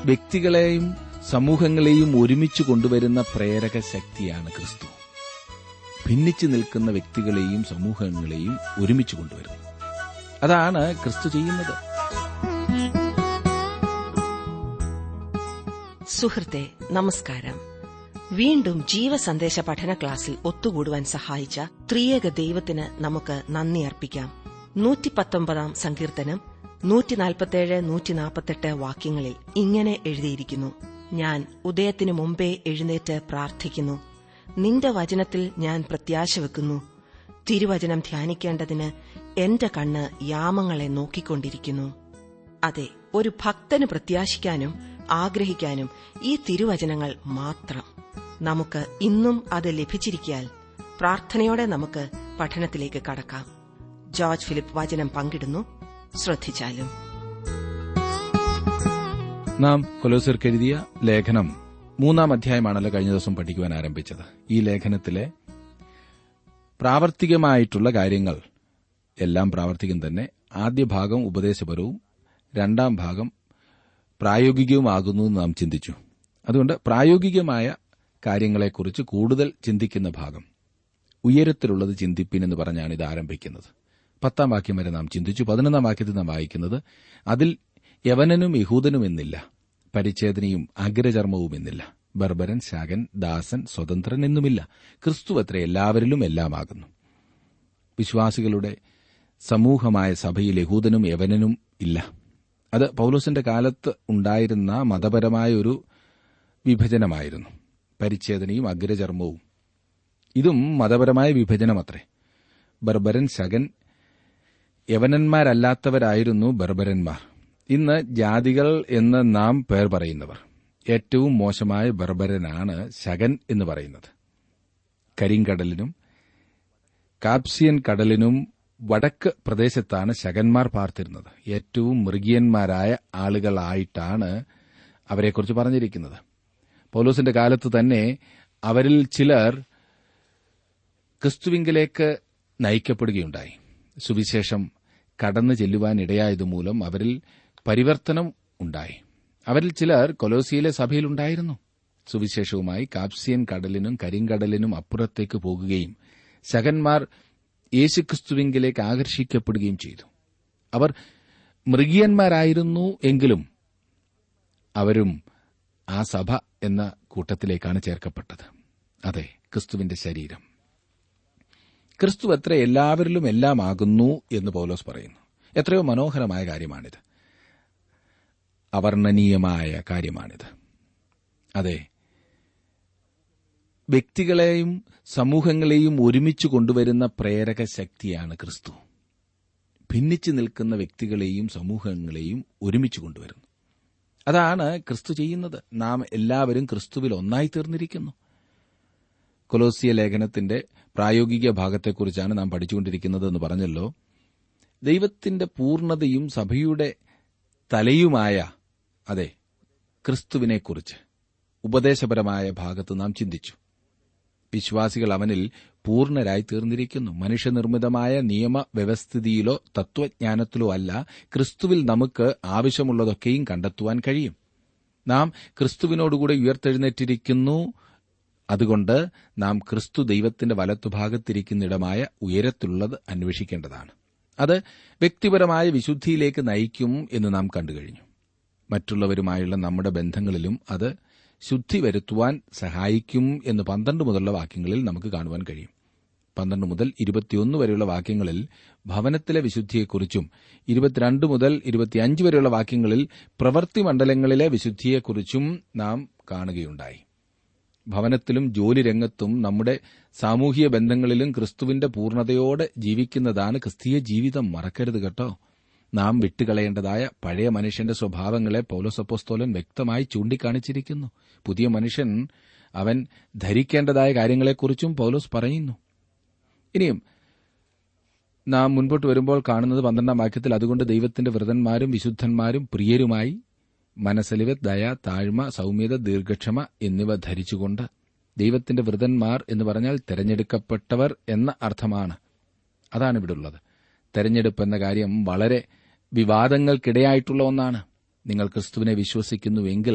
വ്യക്തികളെയും സമൂഹങ്ങളെയും ഒരുമിച്ച് കൊണ്ടുവരുന്ന പ്രേരക ശക്തിയാണ് ക്രിസ്തു ഭിന്നിച്ചു നിൽക്കുന്ന വ്യക്തികളെയും സമൂഹങ്ങളെയും ഒരുമിച്ച് കൊണ്ടുവരുന്നു അതാണ് ക്രിസ്തു ചെയ്യുന്നത് സുഹൃത്തെ നമസ്കാരം വീണ്ടും ജീവസന്ദേശ പഠന ക്ലാസ്സിൽ ഒത്തുകൂടുവാൻ സഹായിച്ച ത്രിയേക ദൈവത്തിന് നമുക്ക് നന്ദി അർപ്പിക്കാം നൂറ്റി പത്തൊമ്പതാം സങ്കീർത്തനം നൂറ്റിനാൽപ്പത്തേഴ് നൂറ്റിനാൽപ്പത്തെട്ട് വാക്യങ്ങളിൽ ഇങ്ങനെ എഴുതിയിരിക്കുന്നു ഞാൻ ഉദയത്തിനു മുമ്പേ എഴുന്നേറ്റ് പ്രാർത്ഥിക്കുന്നു നിന്റെ വചനത്തിൽ ഞാൻ പ്രത്യാശ വെക്കുന്നു തിരുവചനം ധ്യാനിക്കേണ്ടതിന് എന്റെ കണ്ണ് യാമങ്ങളെ നോക്കിക്കൊണ്ടിരിക്കുന്നു അതെ ഒരു ഭക്തന് പ്രത്യാശിക്കാനും ആഗ്രഹിക്കാനും ഈ തിരുവചനങ്ങൾ മാത്രം നമുക്ക് ഇന്നും അത് ലഭിച്ചിരിക്കാൽ പ്രാർത്ഥനയോടെ നമുക്ക് പഠനത്തിലേക്ക് കടക്കാം ജോർജ് ഫിലിപ്പ് വചനം പങ്കിടുന്നു ശ്രദ്ധിച്ചാലും നാം കൊലോസിർക്ക് എഴുതിയ ലേഖനം മൂന്നാം അധ്യായമാണല്ലോ കഴിഞ്ഞ ദിവസം പഠിക്കുവാൻ ആരംഭിച്ചത് ഈ ലേഖനത്തിലെ പ്രാവർത്തികമായിട്ടുള്ള കാര്യങ്ങൾ എല്ലാം പ്രാവർത്തികം തന്നെ ആദ്യ ഭാഗം ഉപദേശപരവും രണ്ടാം ഭാഗം പ്രായോഗികവുമാകുന്നു എന്ന് നാം ചിന്തിച്ചു അതുകൊണ്ട് പ്രായോഗികമായ കാര്യങ്ങളെക്കുറിച്ച് കൂടുതൽ ചിന്തിക്കുന്ന ഭാഗം ഉയരത്തിലുള്ളത് ചിന്തിപ്പിൻ എന്ന് പറഞ്ഞാണ് ഇത് ആരംഭിക്കുന്നത് പത്താം വാക്യം വരെ നാം ചിന്തിച്ചു പതിനൊന്നാം വാക്യത്തിൽ നാം വായിക്കുന്നത് അതിൽ യവനനും യഹൂദനും എന്നില്ല പരിച്ഛേദനയും അഗ്രചർമ്മവും എന്നില്ല ബർബരൻ ശാകൻ ദാസൻ സ്വതന്ത്രൻ എന്നുമില്ല ക്രിസ്തു അത്ര എല്ലാവരിലും എല്ലാമാകുന്നു വിശ്വാസികളുടെ സമൂഹമായ സഭയിൽ യഹൂദനും യവനനും ഇല്ല അത് പൌലോസിന്റെ കാലത്ത് ഉണ്ടായിരുന്ന മതപരമായ ഒരു വിഭജനമായിരുന്നു പരിച്ഛേദനയും അഗ്രചർമ്മവും ഇതും മതപരമായ വിഭജനമത്രേ ബർബരൻ ശകൻ യവനന്മാരല്ലാത്തവരായിരുന്നു ബർബരന്മാർ ഇന്ന് ജാതികൾ എന്ന് നാം പേർ പറയുന്നവർ ഏറ്റവും മോശമായ ബർബരനാണ് ശകൻ എന്ന് പറയുന്നത് കരിങ്കടലിനും കാപ്സിയൻ കടലിനും വടക്ക് പ്രദേശത്താണ് ശകന്മാർ പാർത്തിരുന്നത് ഏറ്റവും മൃഗീയന്മാരായ ആളുകളായിട്ടാണ് അവരെക്കുറിച്ച് പറഞ്ഞിരിക്കുന്നത് പൗലോസിന്റെ കാലത്ത് തന്നെ അവരിൽ ചിലർ ക്രിസ്തുവിങ്കിലേക്ക് നയിക്കപ്പെടുകയുണ്ടായി സുവിശേഷം കടന്നു ചെല്ലുവാൻ ഇടയായതുമൂലം അവരിൽ പരിവർത്തനം ഉണ്ടായി അവരിൽ ചിലർ കൊലോസിയിലെ സഭയിലുണ്ടായിരുന്നു സുവിശേഷവുമായി കാപ്സിയൻ കടലിനും കരിങ്കടലിനും അപ്പുറത്തേക്ക് പോകുകയും ശകന്മാർ യേശുക്രിസ്തുവിങ്കിലേക്ക് ആകർഷിക്കപ്പെടുകയും ചെയ്തു അവർ മൃഗീയന്മാരായിരുന്നു എങ്കിലും അവരും ആ സഭ എന്ന കൂട്ടത്തിലേക്കാണ് ചേർക്കപ്പെട്ടത് അതെ ക്രിസ്തുവിന്റെ ശരീരം ക്രിസ്തു എത്ര എല്ലാവരിലും എല്ലാമാകുന്നു എന്ന് പൗലോസ് പറയുന്നു എത്രയോ മനോഹരമായ കാര്യമാണിത് അവർണ്ണനീയമായ കാര്യമാണിത് അതെ വ്യക്തികളെയും സമൂഹങ്ങളെയും ഒരുമിച്ച് കൊണ്ടുവരുന്ന പ്രേരക ശക്തിയാണ് ക്രിസ്തു ഭിന്നിച്ചു നിൽക്കുന്ന വ്യക്തികളെയും സമൂഹങ്ങളെയും ഒരുമിച്ച് കൊണ്ടുവരുന്നു അതാണ് ക്രിസ്തു ചെയ്യുന്നത് നാം എല്ലാവരും ക്രിസ്തുവിൽ ഒന്നായി തീർന്നിരിക്കുന്നു കൊലോസിയ ലേഖനത്തിന്റെ പ്രായോഗിക ഭാഗത്തെക്കുറിച്ചാണ് നാം പഠിച്ചുകൊണ്ടിരിക്കുന്നത് എന്ന് പറഞ്ഞല്ലോ ദൈവത്തിന്റെ പൂർണ്ണതയും സഭയുടെ തലയുമായ അതെ ക്രിസ്തുവിനെക്കുറിച്ച് ഉപദേശപരമായ ഭാഗത്ത് നാം ചിന്തിച്ചു വിശ്വാസികൾ അവനിൽ പൂർണ്ണരായി തീർന്നിരിക്കുന്നു മനുഷ്യനിർമ്മിതമായ നിയമവ്യവസ്ഥിതിയിലോ തത്വജ്ഞാനത്തിലോ അല്ല ക്രിസ്തുവിൽ നമുക്ക് ആവശ്യമുള്ളതൊക്കെയും കണ്ടെത്തുവാൻ കഴിയും നാം ക്രിസ്തുവിനോടുകൂടെ ഉയർത്തെഴുന്നേറ്റിരിക്കുന്നു അതുകൊണ്ട് നാം ക്രിസ്തു ദൈവത്തിന്റെ വലത്തുഭാഗത്തിരിക്കുന്നിടമായ ഉയരത്തിലുള്ളത് അന്വേഷിക്കേണ്ടതാണ് അത് വ്യക്തിപരമായ വിശുദ്ധിയിലേക്ക് നയിക്കും എന്ന് നാം കണ്ടുകഴിഞ്ഞു മറ്റുള്ളവരുമായുള്ള നമ്മുടെ ബന്ധങ്ങളിലും അത് ശുദ്ധി വരുത്തുവാൻ സഹായിക്കും എന്ന് പന്ത്രണ്ട് മുതലുള്ള വാക്യങ്ങളിൽ നമുക്ക് കാണുവാൻ കഴിയും പന്ത്രണ്ട് മുതൽ ഇരുപത്തിയൊന്ന് വരെയുള്ള വാക്യങ്ങളിൽ ഭവനത്തിലെ വിശുദ്ധിയെക്കുറിച്ചും ഇരുപത്തിരണ്ട് മുതൽ ഇരുപത്തിയഞ്ച് വരെയുള്ള വാക്യങ്ങളിൽ പ്രവൃത്തി മണ്ഡലങ്ങളിലെ വിശുദ്ധിയെക്കുറിച്ചും നാം കാണുകയുണ്ടായി ഭവനത്തിലും ജോലി രംഗത്തും നമ്മുടെ സാമൂഹിക ബന്ധങ്ങളിലും ക്രിസ്തുവിന്റെ പൂർണ്ണതയോടെ ജീവിക്കുന്നതാണ് ക്രിസ്തീയ ജീവിതം മറക്കരുത് കേട്ടോ നാം വിട്ടുകളയേണ്ടതായ പഴയ മനുഷ്യന്റെ സ്വഭാവങ്ങളെ പൌലോസപ്പോസ്തോലൻ വ്യക്തമായി ചൂണ്ടിക്കാണിച്ചിരിക്കുന്നു പുതിയ മനുഷ്യൻ അവൻ ധരിക്കേണ്ടതായ കാര്യങ്ങളെക്കുറിച്ചും പൌലോസ് പറയുന്നു ഇനിയും നാം മുൻപോട്ട് വരുമ്പോൾ കാണുന്നത് പന്ത്രണ്ടാം വാക്യത്തിൽ അതുകൊണ്ട് ദൈവത്തിന്റെ വ്രതന്മാരും വിശുദ്ധന്മാരും പ്രിയരുമായി മനസ്സലിവ് ദയ താഴ്മ സൌമ്യത ദീർഘക്ഷമ എന്നിവ ധരിച്ചുകൊണ്ട് ദൈവത്തിന്റെ വ്രതന്മാർ എന്ന് പറഞ്ഞാൽ തെരഞ്ഞെടുക്കപ്പെട്ടവർ എന്ന അർത്ഥമാണ് അതാണ് ഇവിടെ ഉള്ളത് തെരഞ്ഞെടുപ്പ് എന്ന കാര്യം വളരെ വിവാദങ്ങൾക്കിടയായിട്ടുള്ള ഒന്നാണ് നിങ്ങൾ ക്രിസ്തുവിനെ വിശ്വസിക്കുന്നുവെങ്കിൽ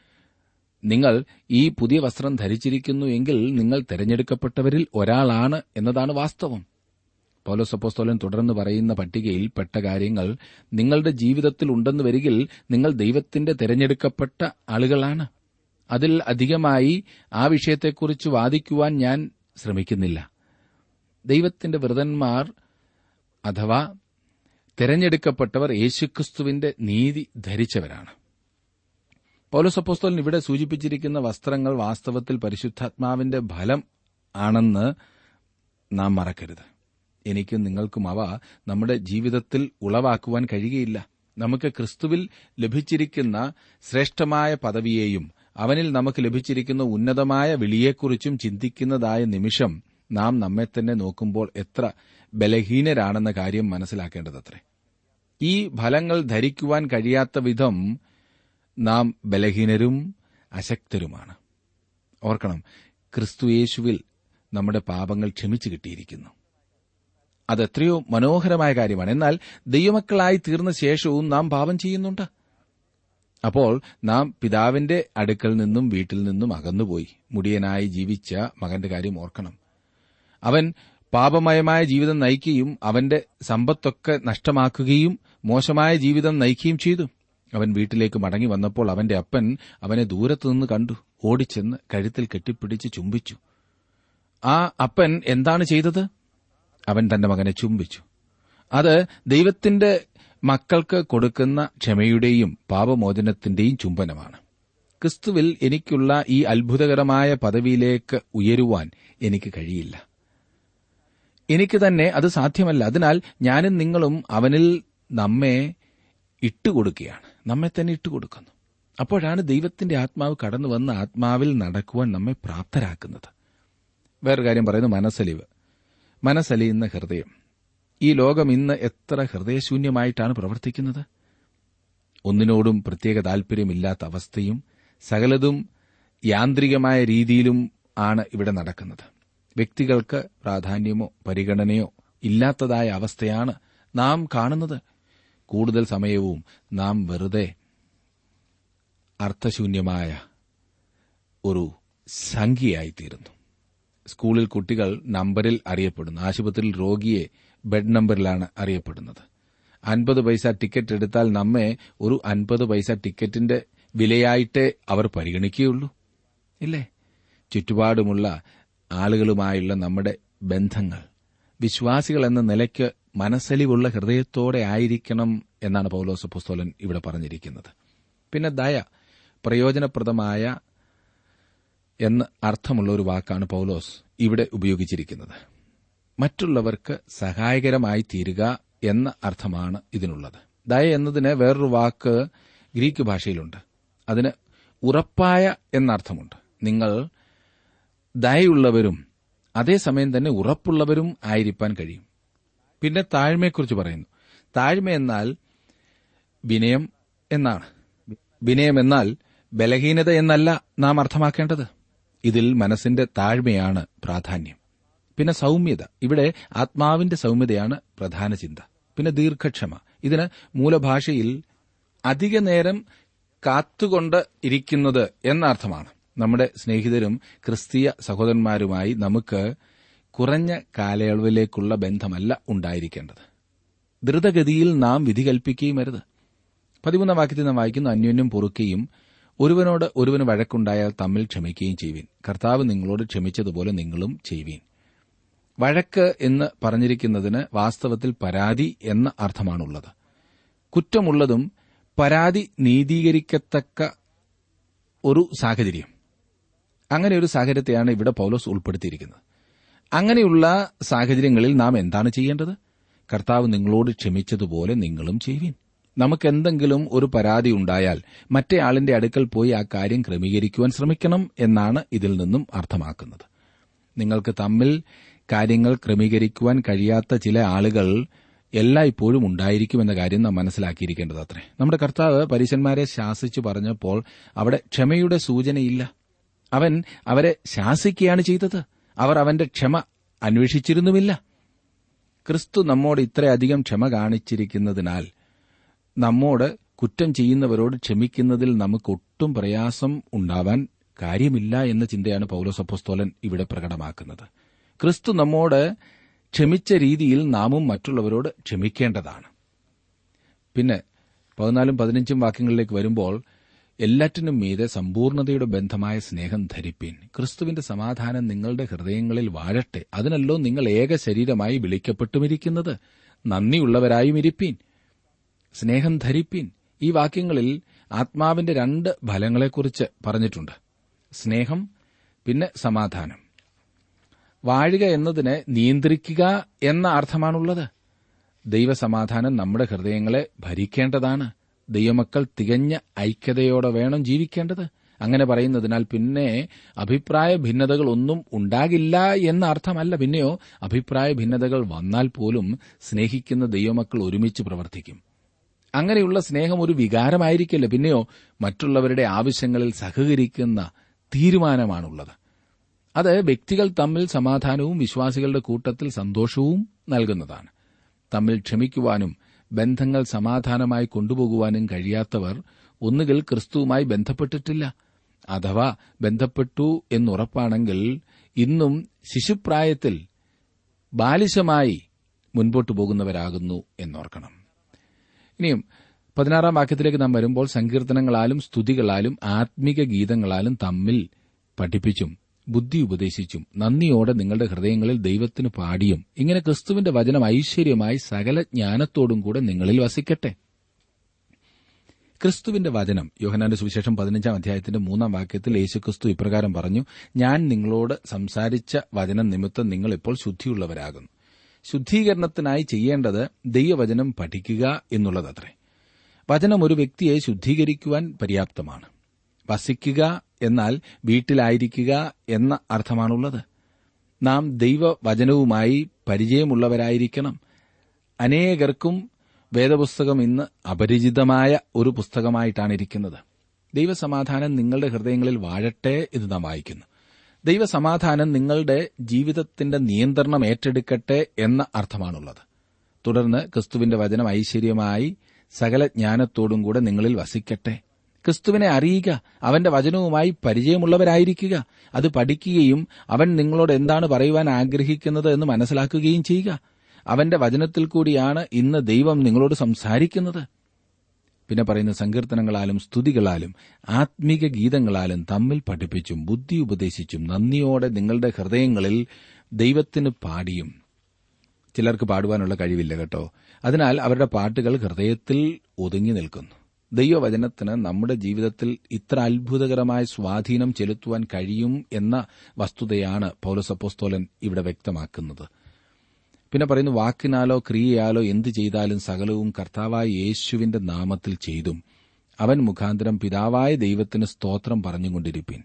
നിങ്ങൾ ഈ പുതിയ വസ്ത്രം ധരിച്ചിരിക്കുന്നുവെങ്കിൽ നിങ്ങൾ തെരഞ്ഞെടുക്കപ്പെട്ടവരിൽ ഒരാളാണ് എന്നതാണ് വാസ്തവം പൗലോസ് അപ്പോസ്തോലൻ തുടർന്ന് പറയുന്ന പട്ടികയിൽ പെട്ട കാര്യങ്ങൾ നിങ്ങളുടെ ജീവിതത്തിൽ ഉണ്ടെന്ന് വരികിൽ നിങ്ങൾ ദൈവത്തിന്റെ തെരഞ്ഞെടുക്കപ്പെട്ട ആളുകളാണ് അതിൽ അധികമായി ആ വിഷയത്തെക്കുറിച്ച് വാദിക്കുവാൻ ഞാൻ ശ്രമിക്കുന്നില്ല ദൈവത്തിന്റെ വ്രതന്മാർ അഥവാ തെരഞ്ഞെടുക്കപ്പെട്ടവർ യേശുക്രിസ്തുവിന്റെ നീതി ധരിച്ചവരാണ് പൗലോസ് അപ്പോസ്തോലൻ ഇവിടെ സൂചിപ്പിച്ചിരിക്കുന്ന വസ്ത്രങ്ങൾ വാസ്തവത്തിൽ പരിശുദ്ധാത്മാവിന്റെ ഫലം ആണെന്ന് നാം മറക്കരുത് എനിക്കും നിങ്ങൾക്കും അവ നമ്മുടെ ജീവിതത്തിൽ ഉളവാക്കുവാൻ കഴിയുകയില്ല നമുക്ക് ക്രിസ്തുവിൽ ലഭിച്ചിരിക്കുന്ന ശ്രേഷ്ഠമായ പദവിയെയും അവനിൽ നമുക്ക് ലഭിച്ചിരിക്കുന്ന ഉന്നതമായ വിളിയെക്കുറിച്ചും ചിന്തിക്കുന്നതായ നിമിഷം നാം നമ്മെ തന്നെ നോക്കുമ്പോൾ എത്ര ബലഹീനരാണെന്ന കാര്യം മനസ്സിലാക്കേണ്ടതത്രേ ഈ ഫലങ്ങൾ ധരിക്കുവാൻ കഴിയാത്ത വിധം നാം ബലഹീനരും അശക്തരുമാണ് ഓർക്കണം ക്രിസ്തുയേശുവിൽ നമ്മുടെ പാപങ്ങൾ ക്ഷമിച്ചു കിട്ടിയിരിക്കുന്നു അതെത്രയോ മനോഹരമായ കാര്യമാണ് എന്നാൽ ദൈവമക്കളായി തീർന്ന ശേഷവും നാം പാപം ചെയ്യുന്നുണ്ട് അപ്പോൾ നാം പിതാവിന്റെ അടുക്കൽ നിന്നും വീട്ടിൽ നിന്നും അകന്നുപോയി മുടിയനായി ജീവിച്ച മകന്റെ കാര്യം ഓർക്കണം അവൻ പാപമയമായ ജീവിതം നയിക്കുകയും അവന്റെ സമ്പത്തൊക്കെ നഷ്ടമാക്കുകയും മോശമായ ജീവിതം നയിക്കുകയും ചെയ്തു അവൻ വീട്ടിലേക്ക് മടങ്ങി വന്നപ്പോൾ അവന്റെ അപ്പൻ അവനെ ദൂരത്തുനിന്ന് കണ്ടു ഓടിച്ചെന്ന് കഴുത്തിൽ കെട്ടിപ്പിടിച്ച് ചുംബിച്ചു ആ അപ്പൻ എന്താണ് ചെയ്തത് അവൻ തന്റെ മകനെ ചുംബിച്ചു അത് ദൈവത്തിന്റെ മക്കൾക്ക് കൊടുക്കുന്ന ക്ഷമയുടെയും പാപമോചനത്തിന്റെയും ചുംബനമാണ് ക്രിസ്തുവിൽ എനിക്കുള്ള ഈ അത്ഭുതകരമായ പദവിയിലേക്ക് ഉയരുവാൻ എനിക്ക് കഴിയില്ല എനിക്ക് തന്നെ അത് സാധ്യമല്ല അതിനാൽ ഞാനും നിങ്ങളും അവനിൽ നമ്മെ ഇട്ടുകൊടുക്കുകയാണ് നമ്മെ തന്നെ ഇട്ടുകൊടുക്കുന്നു അപ്പോഴാണ് ദൈവത്തിന്റെ ആത്മാവ് കടന്നു വന്ന് ആത്മാവിൽ നടക്കുവാൻ നമ്മെ പ്രാപ്തരാക്കുന്നത് വേറൊരു കാര്യം പറയുന്നു മനസ്സലിവ് മനസ്സലിയുന്ന ഹൃദയം ഈ ലോകം ഇന്ന് എത്ര ഹൃദയശൂന്യമായിട്ടാണ് പ്രവർത്തിക്കുന്നത് ഒന്നിനോടും പ്രത്യേക താൽപര്യമില്ലാത്ത അവസ്ഥയും സകലതും യാന്ത്രികമായ രീതിയിലും ആണ് ഇവിടെ നടക്കുന്നത് വ്യക്തികൾക്ക് പ്രാധാന്യമോ പരിഗണനയോ ഇല്ലാത്തതായ അവസ്ഥയാണ് നാം കാണുന്നത് കൂടുതൽ സമയവും നാം വെറുതെ അർത്ഥശൂന്യമായ ഒരു സംഖ്യയായിത്തീരുന്നു സ്കൂളിൽ കുട്ടികൾ നമ്പറിൽ അറിയപ്പെടുന്നു ആശുപത്രിയിൽ രോഗിയെ ബെഡ് നമ്പറിലാണ് അറിയപ്പെടുന്നത് അൻപത് പൈസ ടിക്കറ്റ് എടുത്താൽ നമ്മെ ഒരു അൻപത് പൈസ ടിക്കറ്റിന്റെ വിലയായിട്ടേ അവർ പരിഗണിക്കുകയുള്ളൂ ഇല്ലേ ചുറ്റുപാടുമുള്ള ആളുകളുമായുള്ള നമ്മുടെ ബന്ധങ്ങൾ വിശ്വാസികൾ എന്ന നിലയ്ക്ക് മനസ്സലിവുള്ള ഹൃദയത്തോടെ ആയിരിക്കണം എന്നാണ് പൗലോസ് പുസ്തോലൻ ഇവിടെ പറഞ്ഞിരിക്കുന്നത് പിന്നെ ദയ പ്രയോജനപ്രദമായ എന്ന് അർത്ഥമുള്ള ഒരു വാക്കാണ് പൗലോസ് ഇവിടെ ഉപയോഗിച്ചിരിക്കുന്നത് മറ്റുള്ളവർക്ക് സഹായകരമായി തീരുക എന്ന അർത്ഥമാണ് ഇതിനുള്ളത് ദയ എന്നതിന് വേറൊരു വാക്ക് ഗ്രീക്ക് ഭാഷയിലുണ്ട് അതിന് ഉറപ്പായ എന്നർത്ഥമുണ്ട് നിങ്ങൾ ദയയുള്ളവരും അതേസമയം തന്നെ ഉറപ്പുള്ളവരും ആയിരിക്കാൻ കഴിയും പിന്നെ താഴ്മയെക്കുറിച്ച് പറയുന്നു താഴ്മ എന്നാൽ വിനയം എന്നാണ് വിനയം എന്നാൽ ബലഹീനത എന്നല്ല നാം അർത്ഥമാക്കേണ്ടത് ഇതിൽ മനസ്സിന്റെ താഴ്മയാണ് പ്രാധാന്യം പിന്നെ സൗമ്യത ഇവിടെ ആത്മാവിന്റെ സൗമ്യതയാണ് പ്രധാന ചിന്ത പിന്നെ ദീർഘക്ഷമ ഇതിന് മൂലഭാഷയിൽ അധിക നേരം കാത്തുകൊണ്ട് ഇരിക്കുന്നത് എന്ന അർത്ഥമാണ് നമ്മുടെ സ്നേഹിതരും ക്രിസ്തീയ സഹോദരന്മാരുമായി നമുക്ക് കുറഞ്ഞ കാലയളവിലേക്കുള്ള ബന്ധമല്ല ഉണ്ടായിരിക്കേണ്ടത് ദ്രുതഗതിയിൽ നാം വിധി കൽപ്പിക്കുകയും അരുത് പതിമൂന്നാം വാക്യത്തിൽ നാം വായിക്കുന്നു അന്യോന്യം പൊറുക്കുകയും ഒരുവനോട് ഒരുവന് വഴക്കുണ്ടായാൽ തമ്മിൽ ക്ഷമിക്കുകയും ചെയ്യുവീൻ കർത്താവ് നിങ്ങളോട് ക്ഷമിച്ചതുപോലെ നിങ്ങളും ചെയ്യുവീൻ വഴക്ക് എന്ന് പറഞ്ഞിരിക്കുന്നതിന് വാസ്തവത്തിൽ പരാതി എന്ന അർത്ഥമാണുള്ളത് കുറ്റമുള്ളതും പരാതി നീതീകരിക്കത്തക്ക ഒരു സാഹചര്യം അങ്ങനെ ഒരു സാഹചര്യത്തെയാണ് ഇവിടെ പൗലോസ് ഉൾപ്പെടുത്തിയിരിക്കുന്നത് അങ്ങനെയുള്ള സാഹചര്യങ്ങളിൽ നാം എന്താണ് ചെയ്യേണ്ടത് കർത്താവ് നിങ്ങളോട് ക്ഷമിച്ചതുപോലെ നിങ്ങളും ചെയ്യുവീൻ നമുക്ക് എന്തെങ്കിലും ഒരു പരാതി ഉണ്ടായാൽ മറ്റേ ആളിന്റെ അടുക്കൽ പോയി ആ കാര്യം ക്രമീകരിക്കുവാൻ ശ്രമിക്കണം എന്നാണ് ഇതിൽ നിന്നും അർത്ഥമാക്കുന്നത് നിങ്ങൾക്ക് തമ്മിൽ കാര്യങ്ങൾ ക്രമീകരിക്കുവാൻ കഴിയാത്ത ചില ആളുകൾ എല്ലായ്പ്പോഴും ഉണ്ടായിരിക്കുമെന്ന കാര്യം നാം മനസ്സിലാക്കിയിരിക്കേണ്ടത് അത്രേ നമ്മുടെ കർത്താവ് പരീശന്മാരെ ശാസിച്ചു പറഞ്ഞപ്പോൾ അവിടെ ക്ഷമയുടെ സൂചനയില്ല അവൻ അവരെ ശാസിക്കുകയാണ് ചെയ്തത് അവർ അവന്റെ ക്ഷമ അന്വേഷിച്ചിരുന്നുമില്ല ക്രിസ്തു നമ്മോട് ഇത്രയധികം ക്ഷമ കാണിച്ചിരിക്കുന്നതിനാൽ നമ്മോട് കുറ്റം ചെയ്യുന്നവരോട് ക്ഷമിക്കുന്നതിൽ നമുക്ക് ഒട്ടും പ്രയാസം ഉണ്ടാവാൻ കാര്യമില്ല എന്ന ചിന്തയാണ് പൌലോസ് അപ്പോസ്തോലൻ ഇവിടെ പ്രകടമാക്കുന്നത് ക്രിസ്തു നമ്മോട് ക്ഷമിച്ച രീതിയിൽ നാമും മറ്റുള്ളവരോട് ക്ഷമിക്കേണ്ടതാണ് പിന്നെ പതിനാലും പതിനഞ്ചും വാക്യങ്ങളിലേക്ക് വരുമ്പോൾ എല്ലാറ്റിനും മീതെ സമ്പൂർണതയുടെ ബന്ധമായ സ്നേഹം ധരിപ്പീൻ ക്രിസ്തുവിന്റെ സമാധാനം നിങ്ങളുടെ ഹൃദയങ്ങളിൽ വാഴട്ടെ അതിനല്ലോ നിങ്ങൾ ഏക ശരീരമായി വിളിക്കപ്പെട്ടുമിരിക്കുന്നത് നന്ദിയുള്ളവരായും ഇരിപ്പീൻ സ്നേഹം ധരിപ്പീൻ ഈ വാക്യങ്ങളിൽ ആത്മാവിന്റെ രണ്ട് ഫലങ്ങളെക്കുറിച്ച് പറഞ്ഞിട്ടുണ്ട് സ്നേഹം പിന്നെ സമാധാനം വാഴുക എന്നതിന് നിയന്ത്രിക്കുക എന്ന അർത്ഥമാണുള്ളത് ദൈവസമാധാനം നമ്മുടെ ഹൃദയങ്ങളെ ഭരിക്കേണ്ടതാണ് ദൈവമക്കൾ തികഞ്ഞ ഐക്യതയോടെ വേണം ജീവിക്കേണ്ടത് അങ്ങനെ പറയുന്നതിനാൽ പിന്നെ അഭിപ്രായ ഭിന്നതകൾ ഒന്നും ഉണ്ടാകില്ല എന്ന അർത്ഥമല്ല പിന്നെയോ അഭിപ്രായ ഭിന്നതകൾ വന്നാൽ പോലും സ്നേഹിക്കുന്ന ദൈവമക്കൾ ഒരുമിച്ച് പ്രവർത്തിക്കും അങ്ങനെയുള്ള സ്നേഹം ഒരു വികാരമായിരിക്കില്ല പിന്നെയോ മറ്റുള്ളവരുടെ ആവശ്യങ്ങളിൽ സഹകരിക്കുന്ന തീരുമാനമാണുള്ളത് അത് വ്യക്തികൾ തമ്മിൽ സമാധാനവും വിശ്വാസികളുടെ കൂട്ടത്തിൽ സന്തോഷവും നൽകുന്നതാണ് തമ്മിൽ ക്ഷമിക്കുവാനും ബന്ധങ്ങൾ സമാധാനമായി കൊണ്ടുപോകുവാനും കഴിയാത്തവർ ഒന്നുകിൽ ക്രിസ്തുവുമായി ബന്ധപ്പെട്ടിട്ടില്ല അഥവാ ബന്ധപ്പെട്ടു എന്നുറപ്പാണെങ്കിൽ ഇന്നും ശിശുപ്രായത്തിൽ ബാലിശമായി മുൻപോട്ടു പോകുന്നവരാകുന്നു എന്നോർക്കണം ഇനിയും പതിനാറാം വാക്യത്തിലേക്ക് നാം വരുമ്പോൾ സങ്കീർത്തനങ്ങളാലും സ്തുതികളാലും ആത്മിക ഗീതങ്ങളാലും തമ്മിൽ പഠിപ്പിച്ചും ബുദ്ധി ഉപദേശിച്ചും നന്ദിയോടെ നിങ്ങളുടെ ഹൃദയങ്ങളിൽ ദൈവത്തിന് പാടിയും ഇങ്ങനെ ക്രിസ്തുവിന്റെ വചനം ഐശ്വര്യമായി സകല ജ്ഞാനത്തോടും കൂടെ നിങ്ങളിൽ വസിക്കട്ടെ ക്രിസ്തുവിന്റെ വചനം യോഹനാന്റെ സുവിശേഷം പതിനഞ്ചാം അധ്യായത്തിന്റെ മൂന്നാം വാക്യത്തിൽ യേശുക്രിസ്തു ഇപ്രകാരം പറഞ്ഞു ഞാൻ നിങ്ങളോട് സംസാരിച്ച വചനം നിമിത്തം നിങ്ങൾ ഇപ്പോൾ ശുദ്ധിയുള്ളവരാകുന്നു ശുദ്ധീകരണത്തിനായി ചെയ്യേണ്ടത് ദൈവവചനം പഠിക്കുക എന്നുള്ളതത്രേ വചനം ഒരു വ്യക്തിയെ ശുദ്ധീകരിക്കുവാൻ പര്യാപ്തമാണ് വസിക്കുക എന്നാൽ വീട്ടിലായിരിക്കുക എന്ന അർത്ഥമാണുള്ളത് നാം ദൈവവചനവുമായി പരിചയമുള്ളവരായിരിക്കണം അനേകർക്കും വേദപുസ്തകം ഇന്ന് അപരിചിതമായ ഒരു പുസ്തകമായിട്ടാണ് ഇരിക്കുന്നത് ദൈവസമാധാനം നിങ്ങളുടെ ഹൃദയങ്ങളിൽ വാഴട്ടെ എന്ന് നാം വായിക്കുന്നു ദൈവസമാധാനം നിങ്ങളുടെ ജീവിതത്തിന്റെ നിയന്ത്രണം ഏറ്റെടുക്കട്ടെ എന്ന അർത്ഥമാണുള്ളത് തുടർന്ന് ക്രിസ്തുവിന്റെ വചനം ഐശ്വര്യമായി സകല ജ്ഞാനത്തോടും കൂടെ നിങ്ങളിൽ വസിക്കട്ടെ ക്രിസ്തുവിനെ അറിയുക അവന്റെ വചനവുമായി പരിചയമുള്ളവരായിരിക്കുക അത് പഠിക്കുകയും അവൻ നിങ്ങളോട് എന്താണ് പറയുവാൻ ആഗ്രഹിക്കുന്നത് എന്ന് മനസ്സിലാക്കുകയും ചെയ്യുക അവന്റെ വചനത്തിൽ കൂടിയാണ് ഇന്ന് ദൈവം നിങ്ങളോട് സംസാരിക്കുന്നത് പിന്നെ പറയുന്ന സങ്കീർത്തനങ്ങളാലും സ്തുതികളാലും ആത്മീക ഗീതങ്ങളാലും തമ്മിൽ പഠിപ്പിച്ചും ബുദ്ധി ഉപദേശിച്ചും നന്ദിയോടെ നിങ്ങളുടെ ഹൃദയങ്ങളിൽ ദൈവത്തിന് പാടിയും ചിലർക്ക് പാടുവാനുള്ള കഴിവില്ല കേട്ടോ അതിനാൽ അവരുടെ പാട്ടുകൾ ഹൃദയത്തിൽ ഒതുങ്ങി നിൽക്കുന്നു ദൈവവചനത്തിന് നമ്മുടെ ജീവിതത്തിൽ ഇത്ര അത്ഭുതകരമായ സ്വാധീനം ചെലുത്തുവാൻ കഴിയും എന്ന വസ്തുതയാണ് പൌലസപ്പോസ്തോലൻ ഇവിടെ വ്യക്തമാക്കുന്നത് പിന്നെ പറയുന്നു വാക്കിനാലോ ക്രിയയാലോ എന്തു ചെയ്താലും സകലവും കർത്താവായ യേശുവിന്റെ നാമത്തിൽ ചെയ്തും അവൻ മുഖാന്തരം പിതാവായ ദൈവത്തിന് സ്തോത്രം പറഞ്ഞുകൊണ്ടിരിപ്പീൻ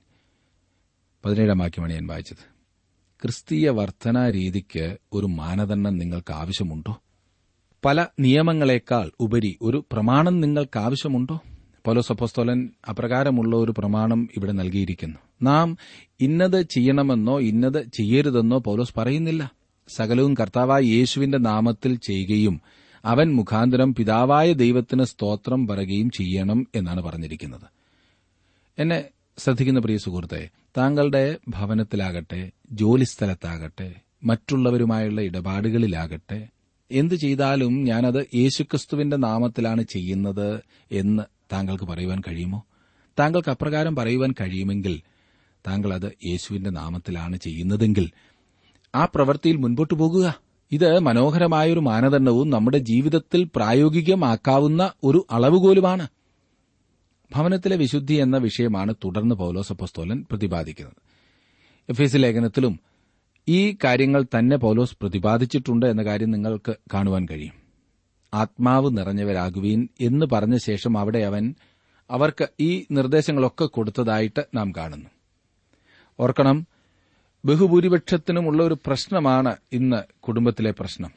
പതിനേഴാം വാക്യമാണ് ഞാൻ വായിച്ചത് ക്രിസ്തീയ വർധനാ രീതിക്ക് ഒരു മാനദണ്ഡം നിങ്ങൾക്ക് ആവശ്യമുണ്ടോ പല നിയമങ്ങളെക്കാൾ ഉപരി ഒരു പ്രമാണം നിങ്ങൾക്ക് ആവശ്യമുണ്ടോ പൗലോസപ്പോസ്തോലൻ അപ്രകാരമുള്ള ഒരു പ്രമാണം ഇവിടെ നൽകിയിരിക്കുന്നു നാം ഇന്നത് ചെയ്യണമെന്നോ ഇന്നത് ചെയ്യരുതെന്നോ പൗലോസ് പറയുന്നില്ല സകലവും കർത്താവായ യേശുവിന്റെ നാമത്തിൽ ചെയ്യുകയും അവൻ മുഖാന്തരം പിതാവായ ദൈവത്തിന് സ്തോത്രം പറയുകയും ചെയ്യണം എന്നാണ് പറഞ്ഞിരിക്കുന്നത് എന്നെ ശ്രദ്ധിക്കുന്ന പ്രിയ സുഹൃത്തെ താങ്കളുടെ ഭവനത്തിലാകട്ടെ ജോലിസ്ഥലത്താകട്ടെ മറ്റുള്ളവരുമായുള്ള ഇടപാടുകളിലാകട്ടെ എന്തു ചെയ്താലും ഞാനത് യേശുക്രിസ്തുവിന്റെ നാമത്തിലാണ് ചെയ്യുന്നത് എന്ന് താങ്കൾക്ക് പറയുവാൻ കഴിയുമോ താങ്കൾക്ക് അപ്രകാരം പറയുവാൻ കഴിയുമെങ്കിൽ താങ്കൾ അത് യേശുവിന്റെ നാമത്തിലാണ് ചെയ്യുന്നതെങ്കിൽ ആ പ്രവൃത്തിയിൽ മുൻപോട്ടു പോകുക ഇത് മനോഹരമായൊരു മാനദണ്ഡവും നമ്മുടെ ജീവിതത്തിൽ പ്രായോഗികമാക്കാവുന്ന ഒരു അളവുകോലുമാണ് ഭവനത്തിലെ വിശുദ്ധി എന്ന വിഷയമാണ് തുടർന്ന് പൌലോസപ്പസ്തോലൻ പ്രതിപാദിക്കുന്നത് എഫ് എസ് ലേഖനത്തിലും ഈ കാര്യങ്ങൾ തന്നെ പൌലോസ് പ്രതിപാദിച്ചിട്ടുണ്ട് എന്ന കാര്യം നിങ്ങൾക്ക് കാണുവാൻ കഴിയും ആത്മാവ് നിറഞ്ഞവരാകുവീൻ എന്ന് പറഞ്ഞ ശേഷം അവിടെ അവൻ അവർക്ക് ഈ നിർദ്ദേശങ്ങളൊക്കെ കൊടുത്തതായിട്ട് നാം കാണുന്നു ഓർക്കണം ബഹുഭൂരിപക്ഷത്തിനുമുള്ള ഒരു പ്രശ്നമാണ് ഇന്ന് കുടുംബത്തിലെ പ്രശ്നം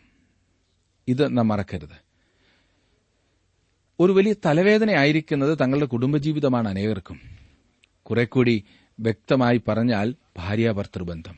ഇത് നാം മറക്കരുത് ഒരു വലിയ തലവേദനയായിരിക്കുന്നത് തങ്ങളുടെ കുടുംബജീവിതമാണ് അനേകർക്കും കുറെ കൂടി വ്യക്തമായി പറഞ്ഞാൽ ഭാര്യാഭർത്തൃബന്ധം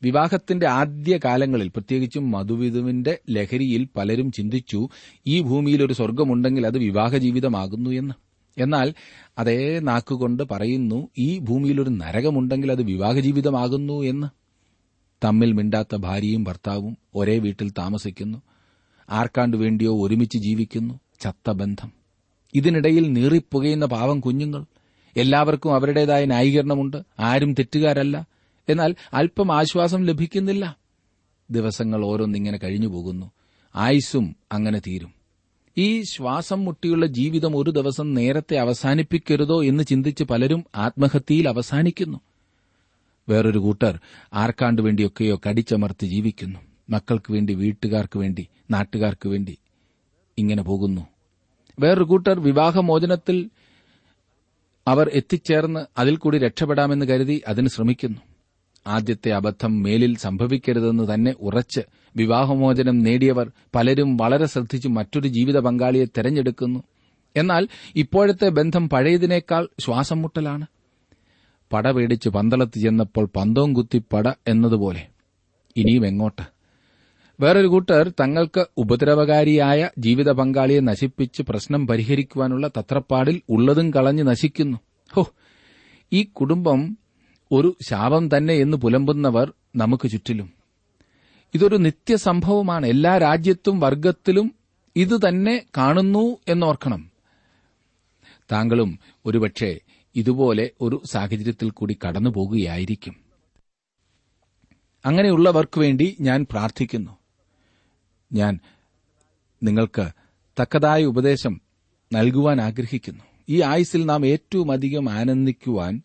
വിവാഹത്തിന്റെ ആദ്യ കാലങ്ങളിൽ പ്രത്യേകിച്ചും മധുവിധുവിന്റെ ലഹരിയിൽ പലരും ചിന്തിച്ചു ഈ ഭൂമിയിൽ ഒരു സ്വർഗമുണ്ടെങ്കിൽ അത് വിവാഹ ജീവിതമാകുന്നു എന്ന് എന്നാൽ അതേ നാക്കുകൊണ്ട് പറയുന്നു ഈ ഭൂമിയിൽ ഒരു നരകമുണ്ടെങ്കിൽ അത് വിവാഹ ജീവിതമാകുന്നു എന്ന് തമ്മിൽ മിണ്ടാത്ത ഭാര്യയും ഭർത്താവും ഒരേ വീട്ടിൽ താമസിക്കുന്നു ആർക്കാണ്ട് വേണ്ടിയോ ഒരുമിച്ച് ജീവിക്കുന്നു ചത്ത ബന്ധം ഇതിനിടയിൽ നീറിപ്പുകയുന്ന പാവം കുഞ്ഞുങ്ങൾ എല്ലാവർക്കും അവരുടേതായ ന്യായീകരണമുണ്ട് ആരും തെറ്റുകാരല്ല എന്നാൽ അല്പം ആശ്വാസം ലഭിക്കുന്നില്ല ദിവസങ്ങൾ ഓരോന്നിങ്ങനെ കഴിഞ്ഞു പോകുന്നു ആയുസ്സും അങ്ങനെ തീരും ഈ ശ്വാസം മുട്ടിയുള്ള ജീവിതം ഒരു ദിവസം നേരത്തെ അവസാനിപ്പിക്കരുതോ എന്ന് ചിന്തിച്ച് പലരും ആത്മഹത്യയിൽ അവസാനിക്കുന്നു വേറൊരു കൂട്ടർ ആർക്കാണ്ട് വേണ്ടിയൊക്കെയോ കടിച്ചമർത്തി ജീവിക്കുന്നു മക്കൾക്ക് വേണ്ടി വീട്ടുകാർക്ക് വേണ്ടി നാട്ടുകാർക്ക് വേണ്ടി ഇങ്ങനെ പോകുന്നു വേറൊരു കൂട്ടർ വിവാഹമോചനത്തിൽ അവർ എത്തിച്ചേർന്ന് അതിൽ കൂടി രക്ഷപ്പെടാമെന്ന് കരുതി അതിന് ശ്രമിക്കുന്നു ആദ്യത്തെ അബദ്ധം മേലിൽ സംഭവിക്കരുതെന്ന് തന്നെ ഉറച്ച് വിവാഹമോചനം നേടിയവർ പലരും വളരെ ശ്രദ്ധിച്ച് മറ്റൊരു ജീവിത പങ്കാളിയെ തെരഞ്ഞെടുക്കുന്നു എന്നാൽ ഇപ്പോഴത്തെ ബന്ധം പഴയതിനേക്കാൾ ശ്വാസം മുട്ടലാണ് പട പേടിച്ച് പന്തളത്ത് ചെന്നപ്പോൾ പന്തവും കുത്തി പട എന്നതുപോലെ ഇനിയും എങ്ങോട്ട് വേറൊരു കൂട്ടർ തങ്ങൾക്ക് ഉപദ്രവകാരിയായ ജീവിത പങ്കാളിയെ നശിപ്പിച്ച് പ്രശ്നം പരിഹരിക്കുവാനുള്ള തത്രപ്പാടിൽ ഉള്ളതും കളഞ്ഞ് നശിക്കുന്നു ഹോ ഈ കുടുംബം ഒരു ശാപം തന്നെ എന്ന് പുലമ്പുന്നവർ നമുക്ക് ചുറ്റിലും ഇതൊരു നിത്യസംഭവമാണ് എല്ലാ രാജ്യത്തും വർഗത്തിലും ഇത് തന്നെ കാണുന്നു എന്നോർക്കണം താങ്കളും ഒരുപക്ഷെ ഇതുപോലെ ഒരു സാഹചര്യത്തിൽ കൂടി കടന്നു പോകുകയായിരിക്കും അങ്ങനെയുള്ളവർക്ക് വേണ്ടി ഞാൻ പ്രാർത്ഥിക്കുന്നു ഞാൻ നിങ്ങൾക്ക് തക്കതായ ഉപദേശം നൽകുവാൻ ആഗ്രഹിക്കുന്നു ഈ ആയുസിൽ നാം ഏറ്റവും അധികം ആനന്ദിക്കുവാൻ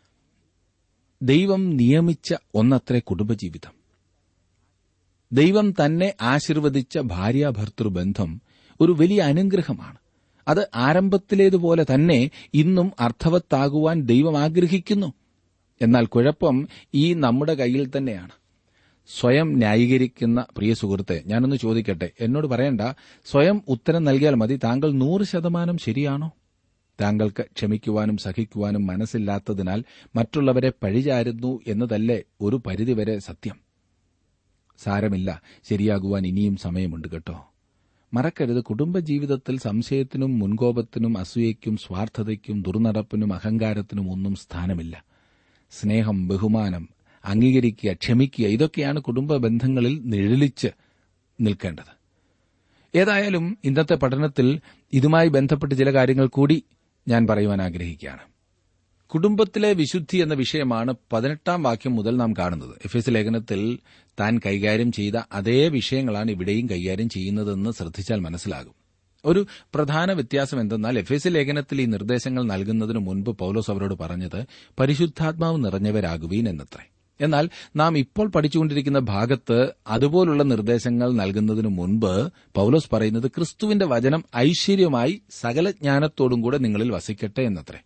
ദൈവം നിയമിച്ച ഒന്നത്രേ കുടുംബജീവിതം ദൈവം തന്നെ ആശീർവദിച്ച ഭാര്യാഭർത്തൃ ബന്ധം ഒരു വലിയ അനുഗ്രഹമാണ് അത് ആരംഭത്തിലേതുപോലെ തന്നെ ഇന്നും അർത്ഥവത്താകുവാൻ ദൈവം ആഗ്രഹിക്കുന്നു എന്നാൽ കുഴപ്പം ഈ നമ്മുടെ കയ്യിൽ തന്നെയാണ് സ്വയം ന്യായീകരിക്കുന്ന പ്രിയ സുഹൃത്തെ ഞാനൊന്ന് ചോദിക്കട്ടെ എന്നോട് പറയണ്ട സ്വയം ഉത്തരം നൽകിയാൽ മതി താങ്കൾ നൂറ് ശതമാനം ശരിയാണോ താങ്കൾക്ക് ക്ഷമിക്കുവാനും സഹിക്കുവാനും മനസ്സില്ലാത്തതിനാൽ മറ്റുള്ളവരെ പഴിചാരുന്നു എന്നതല്ലേ ഒരു പരിധിവരെ സത്യം സാരമില്ല ശരിയാകുവാൻ ഇനിയും സമയമുണ്ട് കേട്ടോ മറക്കരുത് കുടുംബജീവിതത്തിൽ സംശയത്തിനും മുൻകോപത്തിനും അസൂയയ്ക്കും സ്വാർത്ഥതയ്ക്കും ദുർനടപ്പിനും അഹങ്കാരത്തിനും ഒന്നും സ്ഥാനമില്ല സ്നേഹം ബഹുമാനം അംഗീകരിക്കുക ക്ഷമിക്കുക ഇതൊക്കെയാണ് കുടുംബ ബന്ധങ്ങളിൽ നിഴലിച്ച് നിൽക്കേണ്ടത് ഏതായാലും ഇന്നത്തെ പഠനത്തിൽ ഇതുമായി ബന്ധപ്പെട്ട് ചില കാര്യങ്ങൾ കൂടി ഞാൻ പറയുവാൻ ആഗ്രഹിക്കുകയാണ് കുടുംബത്തിലെ വിശുദ്ധി എന്ന വിഷയമാണ് പതിനെട്ടാം വാക്യം മുതൽ നാം കാണുന്നത് എഫ് എസ് ലേഖനത്തിൽ താൻ കൈകാര്യം ചെയ്ത അതേ വിഷയങ്ങളാണ് ഇവിടെയും കൈകാര്യം ചെയ്യുന്നതെന്ന് ശ്രദ്ധിച്ചാൽ മനസ്സിലാകും ഒരു പ്രധാന വ്യത്യാസം എന്തെന്നാൽ എഫ് എസ് ലേഖനത്തിൽ ഈ നിർദ്ദേശങ്ങൾ നൽകുന്നതിനു മുൻപ് പൌലോസ് അവരോട് പറഞ്ഞത് പരിശുദ്ധാത്മാവ് നിറഞ്ഞവരാകുവീൻ എന്നത്രേ എന്നാൽ നാം ഇപ്പോൾ പഠിച്ചുകൊണ്ടിരിക്കുന്ന ഭാഗത്ത് അതുപോലുള്ള നിർദ്ദേശങ്ങൾ നൽകുന്നതിനു മുൻപ് പൌലോസ് പറയുന്നത് ക്രിസ്തുവിന്റെ വചനം ഐശ്വര്യമായി സകല ജ്ഞാനത്തോടും കൂടെ നിങ്ങളിൽ വസിക്കട്ടെ എന്നത്രേ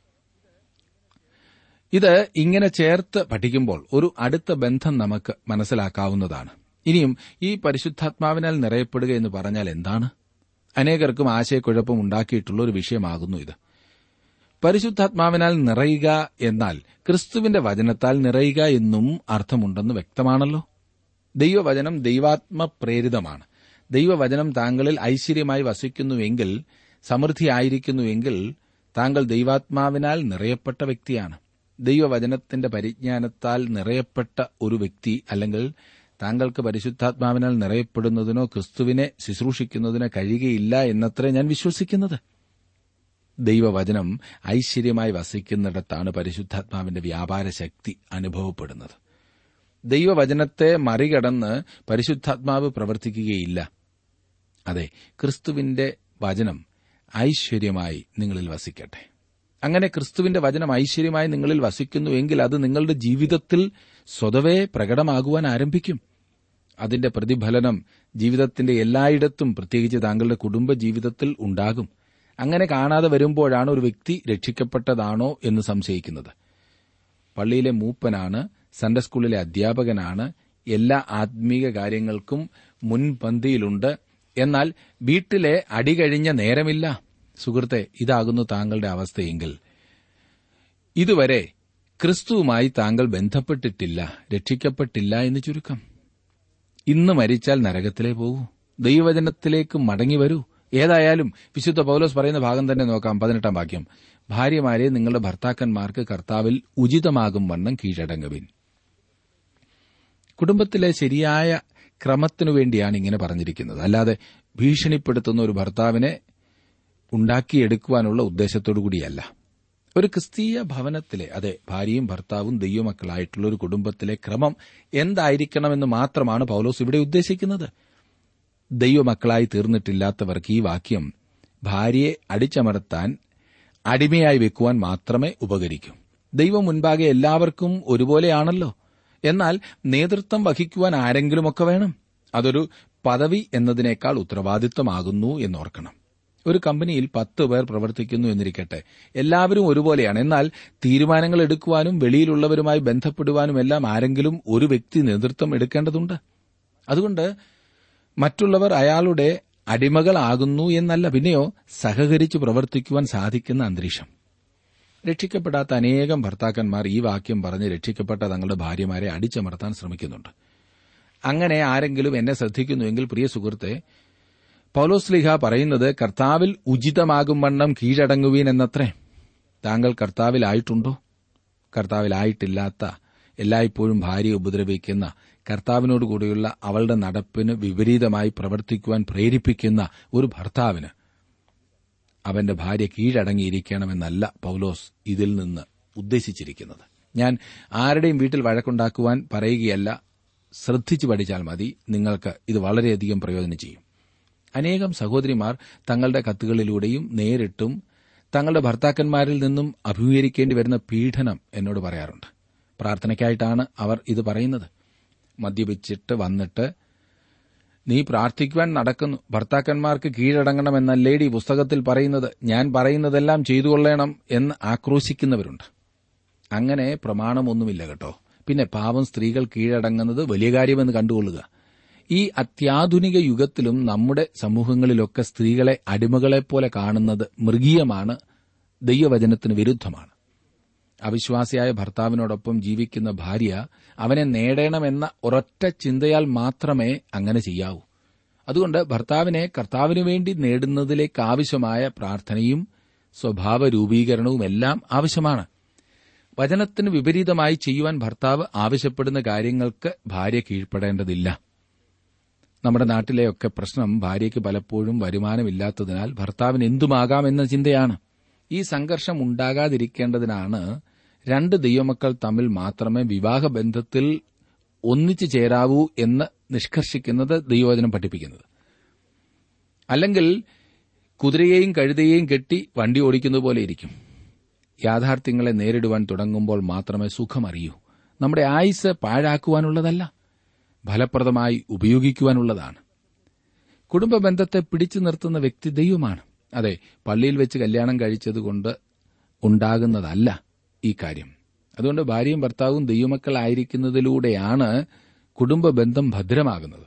ഇത് ഇങ്ങനെ ചേർത്ത് പഠിക്കുമ്പോൾ ഒരു അടുത്ത ബന്ധം നമുക്ക് മനസ്സിലാക്കാവുന്നതാണ് ഇനിയും ഈ പരിശുദ്ധാത്മാവിനാൽ നിറയപ്പെടുക എന്ന് പറഞ്ഞാൽ എന്താണ് അനേകർക്കും ആശയക്കുഴപ്പം ഉണ്ടാക്കിയിട്ടുള്ള ഒരു വിഷയമാകുന്നു ഇത് പരിശുദ്ധാത്മാവിനാൽ നിറയുക എന്നാൽ ക്രിസ്തുവിന്റെ വചനത്താൽ നിറയുക എന്നും അർത്ഥമുണ്ടെന്ന് വ്യക്തമാണല്ലോ ദൈവവചനം ദൈവാത്മപ്രേരിതമാണ് ദൈവവചനം താങ്കളിൽ ഐശ്വര്യമായി വസിക്കുന്നുവെങ്കിൽ സമൃദ്ധിയായിരിക്കുന്നുവെങ്കിൽ താങ്കൾ ദൈവാത്മാവിനാൽ നിറയപ്പെട്ട വ്യക്തിയാണ് ദൈവവചനത്തിന്റെ പരിജ്ഞാനത്താൽ നിറയപ്പെട്ട ഒരു വ്യക്തി അല്ലെങ്കിൽ താങ്കൾക്ക് പരിശുദ്ധാത്മാവിനാൽ നിറയപ്പെടുന്നതിനോ ക്രിസ്തുവിനെ ശുശ്രൂഷിക്കുന്നതിനോ കഴിയുകയില്ല എന്നത്രേ ഞാൻ വിശ്വസിക്കുന്നത് ദൈവവചനം ഐശ്വര്യമായി വസിക്കുന്നിടത്താണ് പരിശുദ്ധാത്മാവിന്റെ വ്യാപാര ശക്തി അനുഭവപ്പെടുന്നത് ദൈവവചനത്തെ മറികടന്ന് പരിശുദ്ധാത്മാവ് പ്രവർത്തിക്കുകയില്ല അതെ ക്രിസ്തുവിന്റെ വചനം ഐശ്വര്യമായി നിങ്ങളിൽ വസിക്കട്ടെ അങ്ങനെ ക്രിസ്തുവിന്റെ വചനം ഐശ്വര്യമായി നിങ്ങളിൽ വസിക്കുന്നുവെങ്കിൽ അത് നിങ്ങളുടെ ജീവിതത്തിൽ സ്വതവേ പ്രകടമാകുവാൻ ആരംഭിക്കും അതിന്റെ പ്രതിഫലനം ജീവിതത്തിന്റെ എല്ലായിടത്തും പ്രത്യേകിച്ച് താങ്കളുടെ കുടുംബ ജീവിതത്തിൽ ഉണ്ടാകും അങ്ങനെ കാണാതെ വരുമ്പോഴാണ് ഒരു വ്യക്തി രക്ഷിക്കപ്പെട്ടതാണോ എന്ന് സംശയിക്കുന്നത് പള്ളിയിലെ മൂപ്പനാണ് സൺഡേ സ്കൂളിലെ അധ്യാപകനാണ് എല്ലാ ആത്മീക കാര്യങ്ങൾക്കും മുൻപന്തിയിലുണ്ട് എന്നാൽ വീട്ടിലെ അടികഴിഞ്ഞ നേരമില്ല സുഹൃത്തെ ഇതാകുന്നു താങ്കളുടെ അവസ്ഥയെങ്കിൽ ഇതുവരെ ക്രിസ്തുവുമായി താങ്കൾ ബന്ധപ്പെട്ടിട്ടില്ല രക്ഷിക്കപ്പെട്ടില്ല എന്ന് ചുരുക്കം ഇന്ന് മരിച്ചാൽ നരകത്തിലേ പോകൂ ദൈവവചനത്തിലേക്ക് മടങ്ങി വരൂ ഏതായാലും വിശുദ്ധ പൗലോസ് പറയുന്ന ഭാഗം തന്നെ നോക്കാം പതിനെട്ടാം വാക്യം ഭാര്യമാരെ നിങ്ങളുടെ ഭർത്താക്കന്മാർക്ക് കർത്താവിൽ ഉചിതമാകും വണ്ണം കീഴടങ്ങുവിൻ കുടുംബത്തിലെ ശരിയായ ക്രമത്തിനു വേണ്ടിയാണ് ഇങ്ങനെ പറഞ്ഞിരിക്കുന്നത് അല്ലാതെ ഭീഷണിപ്പെടുത്തുന്ന ഒരു ഭർത്താവിനെ ഉണ്ടാക്കിയെടുക്കുവാനുള്ള ഉദ്ദേശത്തോടു കൂടിയല്ല ഒരു ക്രിസ്തീയ ഭവനത്തിലെ അതെ ഭാര്യയും ഭർത്താവും ദൈവമക്കളായിട്ടുള്ള ഒരു കുടുംബത്തിലെ ക്രമം എന്തായിരിക്കണമെന്ന് മാത്രമാണ് പൗലോസ് ഇവിടെ ഉദ്ദേശിക്കുന്നത് ദൈവമക്കളായി തീർന്നിട്ടില്ലാത്തവർക്ക് ഈ വാക്യം ഭാര്യയെ അടിച്ചമർത്താൻ അടിമയായി വെക്കുവാൻ മാത്രമേ ഉപകരിക്കൂ ദൈവം മുൻപാകെ എല്ലാവർക്കും ഒരുപോലെയാണല്ലോ എന്നാൽ നേതൃത്വം വഹിക്കുവാൻ ആരെങ്കിലുമൊക്കെ വേണം അതൊരു പദവി എന്നതിനേക്കാൾ ഉത്തരവാദിത്വമാകുന്നു എന്നോർക്കണം ഒരു കമ്പനിയിൽ പത്ത് പേർ പ്രവർത്തിക്കുന്നു എന്നിരിക്കട്ടെ എല്ലാവരും ഒരുപോലെയാണ് എന്നാൽ തീരുമാനങ്ങൾ എടുക്കുവാനും വെളിയിലുള്ളവരുമായി ബന്ധപ്പെടുവാനും എല്ലാം ആരെങ്കിലും ഒരു വ്യക്തി നേതൃത്വം എടുക്കേണ്ടതുണ്ട് അതുകൊണ്ട് മറ്റുള്ളവർ അയാളുടെ അടിമകളാകുന്നു എന്നല്ല പിന്നെയോ സഹകരിച്ച് പ്രവർത്തിക്കുവാൻ സാധിക്കുന്ന അന്തരീക്ഷം രക്ഷിക്കപ്പെടാത്ത അനേകം ഭർത്താക്കന്മാർ ഈ വാക്യം പറഞ്ഞ് രക്ഷിക്കപ്പെട്ട തങ്ങളുടെ ഭാര്യമാരെ അടിച്ചമർത്താൻ ശ്രമിക്കുന്നുണ്ട് അങ്ങനെ ആരെങ്കിലും എന്നെ ശ്രദ്ധിക്കുന്നുവെങ്കിൽ പ്രിയ സുഹൃത്തെ പൌലോസ്ലിഹ പറയുന്നത് കർത്താവിൽ ഉചിതമാകും വണ്ണം കീഴടങ്ങുവീൻ എന്നത്രേ താങ്കൾ കർത്താവിലായിട്ടുണ്ടോ കർത്താവിലായിട്ടില്ലാത്ത എല്ലായ്പ്പോഴും ഭാര്യയെ ഉപദ്രവിക്കുന്ന കർത്താവിനോട് കൂടിയുള്ള അവളുടെ നടപ്പിന് വിപരീതമായി പ്രവർത്തിക്കുവാൻ പ്രേരിപ്പിക്കുന്ന ഒരു ഭർത്താവിന് അവന്റെ ഭാര്യ കീഴടങ്ങിയിരിക്കണമെന്നല്ല പൌലോസ് ഇതിൽ നിന്ന് ഉദ്ദേശിച്ചിരിക്കുന്നത് ഞാൻ ആരുടെയും വീട്ടിൽ വഴക്കുണ്ടാക്കുവാൻ പറയുകയല്ല ശ്രദ്ധിച്ചു പഠിച്ചാൽ മതി നിങ്ങൾക്ക് ഇത് വളരെയധികം പ്രയോജനം ചെയ്യും അനേകം സഹോദരിമാർ തങ്ങളുടെ കത്തുകളിലൂടെയും നേരിട്ടും തങ്ങളുടെ ഭർത്താക്കന്മാരിൽ നിന്നും അഭിമുഖീകരിക്കേണ്ടി വരുന്ന പീഡനം എന്നോട് പറയാറുണ്ട് പ്രാർത്ഥനയ്ക്കായിട്ടാണ് അവർ ഇത് പറയുന്നത് മദ്യപിച്ചിട്ട് വന്നിട്ട് നീ പ്രാർത്ഥിക്കുവാൻ നടക്കുന്നു ഭർത്താക്കന്മാർക്ക് കീഴടങ്ങണമെന്നല്ലേടി പുസ്തകത്തിൽ പറയുന്നത് ഞാൻ പറയുന്നതെല്ലാം ചെയ്തുകൊള്ളണം എന്ന് ആക്രോശിക്കുന്നവരുണ്ട് അങ്ങനെ പ്രമാണമൊന്നുമില്ല കേട്ടോ പിന്നെ പാവം സ്ത്രീകൾ കീഴടങ്ങുന്നത് വലിയ കാര്യമെന്ന് കണ്ടുകൊള്ളുക ഈ അത്യാധുനിക യുഗത്തിലും നമ്മുടെ സമൂഹങ്ങളിലൊക്കെ സ്ത്രീകളെ അടിമകളെപ്പോലെ കാണുന്നത് മൃഗീയമാണ് ദൈവവചനത്തിന് വിരുദ്ധമാണ് അവിശ്വാസിയായ ഭർത്താവിനോടൊപ്പം ജീവിക്കുന്ന ഭാര്യ അവനെ നേടണമെന്ന ഒരൊറ്റ ചിന്തയാൽ മാത്രമേ അങ്ങനെ ചെയ്യാവൂ അതുകൊണ്ട് ഭർത്താവിനെ കർത്താവിനു വേണ്ടി നേടുന്നതിലേക്ക് ആവശ്യമായ പ്രാർത്ഥനയും സ്വഭാവ രൂപീകരണവും എല്ലാം ആവശ്യമാണ് വചനത്തിന് വിപരീതമായി ചെയ്യുവാൻ ഭർത്താവ് ആവശ്യപ്പെടുന്ന കാര്യങ്ങൾക്ക് ഭാര്യ കീഴ്പ്പെടേണ്ടതില്ല നമ്മുടെ നാട്ടിലെയൊക്കെ പ്രശ്നം ഭാര്യയ്ക്ക് പലപ്പോഴും വരുമാനമില്ലാത്തതിനാൽ ഭർത്താവിന് എന്തുമാകാമെന്ന ചിന്തയാണ് ഈ സംഘർഷം ഉണ്ടാകാതിരിക്കേണ്ടതിനാണ് രണ്ട് ദൈവമക്കൾ തമ്മിൽ മാത്രമേ വിവാഹബന്ധത്തിൽ ഒന്നിച്ചു ചേരാവൂ എന്ന് നിഷ്കർഷിക്കുന്നത് ദൈവവചനം പഠിപ്പിക്കുന്നത് അല്ലെങ്കിൽ കുതിരയെയും കഴുതയെയും കെട്ടി വണ്ടി ഓടിക്കുന്നത് പോലെ ഇരിക്കും യാഥാർത്ഥ്യങ്ങളെ നേരിടുവാൻ തുടങ്ങുമ്പോൾ മാത്രമേ സുഖമറിയൂ നമ്മുടെ ആയുസ് പാഴാക്കുവാനുള്ളതല്ല ഫലപ്രദമായി ഉപയോഗിക്കുവാനുള്ളതാണ് കുടുംബ ബന്ധത്തെ പിടിച്ചു നിർത്തുന്ന വ്യക്തി ദൈവമാണ് അതെ പള്ളിയിൽ വെച്ച് കല്യാണം കഴിച്ചതുകൊണ്ട് ഉണ്ടാകുന്നതല്ല ഈ കാര്യം അതുകൊണ്ട് ഭാര്യയും ഭർത്താവും ദൈവമക്കളായിരിക്കുന്നതിലൂടെയാണ് കുടുംബ ബന്ധം ഭദ്രമാകുന്നത്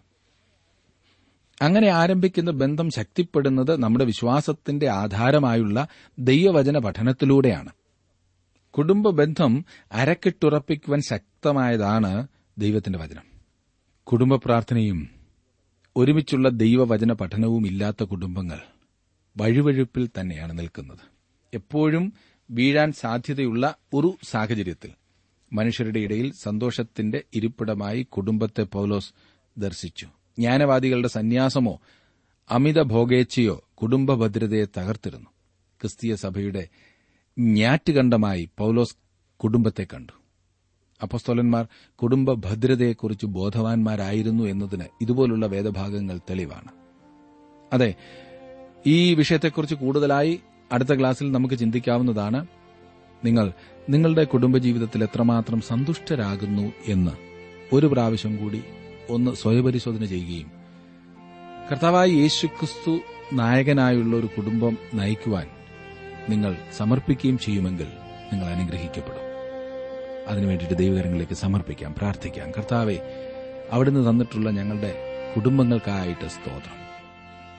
അങ്ങനെ ആരംഭിക്കുന്ന ബന്ധം ശക്തിപ്പെടുന്നത് നമ്മുടെ വിശ്വാസത്തിന്റെ ആധാരമായുള്ള ദൈവവചന പഠനത്തിലൂടെയാണ് കുടുംബ ബന്ധം അരക്കിട്ടുറപ്പിക്കുവാൻ ശക്തമായതാണ് ദൈവത്തിന്റെ വചനം കുടുംബ പ്രാർത്ഥനയും ഒരുമിച്ചുള്ള ദൈവവചന പഠനവും ഇല്ലാത്ത കുടുംബങ്ങൾ വഴുവഴുപ്പിൽ തന്നെയാണ് നിൽക്കുന്നത് എപ്പോഴും വീഴാൻ സാധ്യതയുള്ള ഒരു സാഹചര്യത്തിൽ മനുഷ്യരുടെ ഇടയിൽ സന്തോഷത്തിന്റെ ഇരിപ്പിടമായി കുടുംബത്തെ പൌലോസ് ദർശിച്ചു ജ്ഞാനവാദികളുടെ സന്യാസമോ അമിത ഭോഗേച്ഛയോ കുടുംബ ഭദ്രതയെ തകർത്തിരുന്നു ക്രിസ്തീയ സഭയുടെ ഞാറ്റുകണ്ഠമായി പൌലോസ് കുടുംബത്തെ കണ്ടു അപ്പസ്തോലന്മാർ കുടുംബ ഭദ്രതയെക്കുറിച്ച് ബോധവാന്മാരായിരുന്നു എന്നതിന് ഇതുപോലുള്ള വേദഭാഗങ്ങൾ തെളിവാണ് അതെ ഈ വിഷയത്തെക്കുറിച്ച് കൂടുതലായി അടുത്ത ക്ലാസ്സിൽ നമുക്ക് ചിന്തിക്കാവുന്നതാണ് നിങ്ങൾ നിങ്ങളുടെ കുടുംബജീവിതത്തിൽ എത്രമാത്രം സന്തുഷ്ടരാകുന്നു എന്ന് ഒരു പ്രാവശ്യം കൂടി ഒന്ന് സ്വയപരിശോധന ചെയ്യുകയും കർത്താവായ യേശുക്രിസ്തു നായകനായുള്ള ഒരു കുടുംബം നയിക്കുവാൻ നിങ്ങൾ സമർപ്പിക്കുകയും ചെയ്യുമെങ്കിൽ നിങ്ങൾ അനുഗ്രഹിക്കപ്പെടും അതിനുവേണ്ടിയിട്ട് ദൈവകരങ്ങളിലേക്ക് സമർപ്പിക്കാം പ്രാർത്ഥിക്കാം കർത്താവെ അവിടുന്ന് തന്നിട്ടുള്ള ഞങ്ങളുടെ കുടുംബങ്ങൾക്കായിട്ട് സ്തോത്രം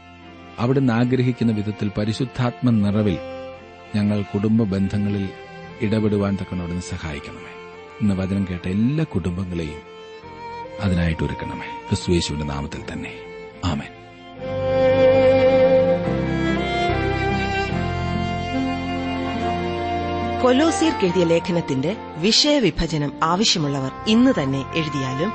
അവിടുന്ന് ആഗ്രഹിക്കുന്ന വിധത്തിൽ പരിശുദ്ധാത്മ നിറവിൽ ഞങ്ങൾ കുടുംബ ബന്ധങ്ങളിൽ ഇടപെടുവാൻ തക്കണം അവിടുന്ന് സഹായിക്കണമേ ഇന്ന് വചനം കേട്ട എല്ലാ കുടുംബങ്ങളെയും അതിനായിട്ട് ഒരുക്കണമേ ക്രിസ്തുയേശുവിന്റെ നാമത്തിൽ തന്നെ ആമേൻ കൊലോസിയർ എഴുതിയ ലേഖനത്തിന്റെ വിഷയവിഭജനം ആവശ്യമുള്ളവർ ഇന്ന് തന്നെ എഴുതിയാലും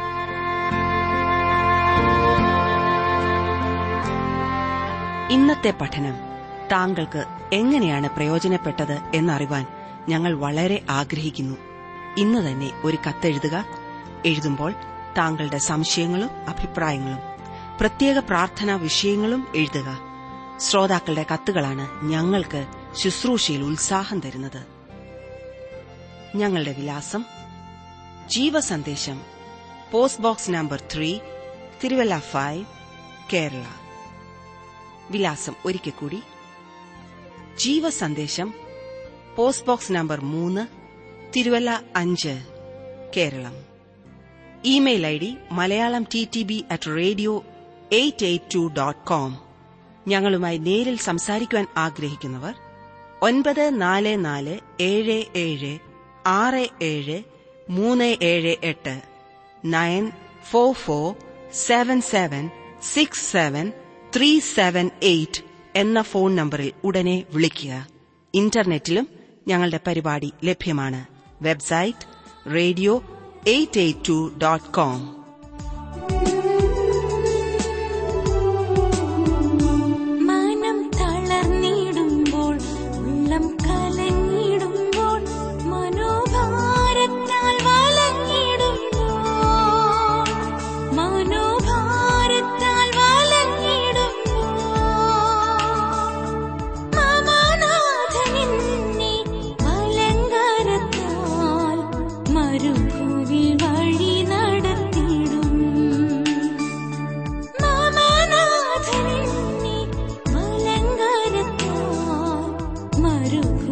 ഇന്നത്തെ പഠനം താങ്കൾക്ക് എങ്ങനെയാണ് പ്രയോജനപ്പെട്ടത് എന്നറിവാൻ ഞങ്ങൾ വളരെ ആഗ്രഹിക്കുന്നു ഇന്ന് തന്നെ ഒരു കത്തെഴുതുക എഴുതുമ്പോൾ താങ്കളുടെ സംശയങ്ങളും അഭിപ്രായങ്ങളും പ്രത്യേക പ്രാർത്ഥനാ വിഷയങ്ങളും എഴുതുക ശ്രോതാക്കളുടെ കത്തുകളാണ് ഞങ്ങൾക്ക് ശുശ്രൂഷയിൽ ഉത്സാഹം തരുന്നത് ഞങ്ങളുടെ വിലാസം Jeevasandesham post box number three Thiruvalla five Kerala വിലാസം ഒരിക്കൽ കൂടി ജീവസന്ദേശം പോസ്റ്റ് ബോക്സ് നമ്പർ മൂന്ന് തിരുവല്ല അഞ്ച് Keralam email I D Malayalam T T B at radio eight eight two dot com ഞങ്ങളുമായി നേരിൽ സംസാരിക്കുവാൻ ആഗ്രഹിക്കുന്നവർ ഒൻപത് നാല് നാല് ഏഴ് ഏഴ് ആറ് ഏഴ് മൂന്ന് ഏഴ് എട്ട് nine four four seven seven six seven three seven eight എന്ന ഫോൺ നമ്പറിൽ ഉടനെ വിളിക്കുക ഇന്റർനെറ്റിലും ഞങ്ങളുടെ പരിപാടി ലഭ്യമാണ് website radio eight eight two dot com മനം തളർന്നിടുമ്പോൾ ഉള്ളം കലങ്ങിടുമ്പോൾ മനോഭാരത്താൽ വലഞ്ഞിടുമ്പോൾ മനോഭാരത്താൽ വലഞ്ഞിടുമ്പോൾ മമനാഥനെന്നെ അലങ്കാരത്താൽ മരുഭൂവിൽ വഴി നടത്തിടും മമനാഥനെന്നെ അലങ്കാരത്താൽ മരുഭൂവിൽ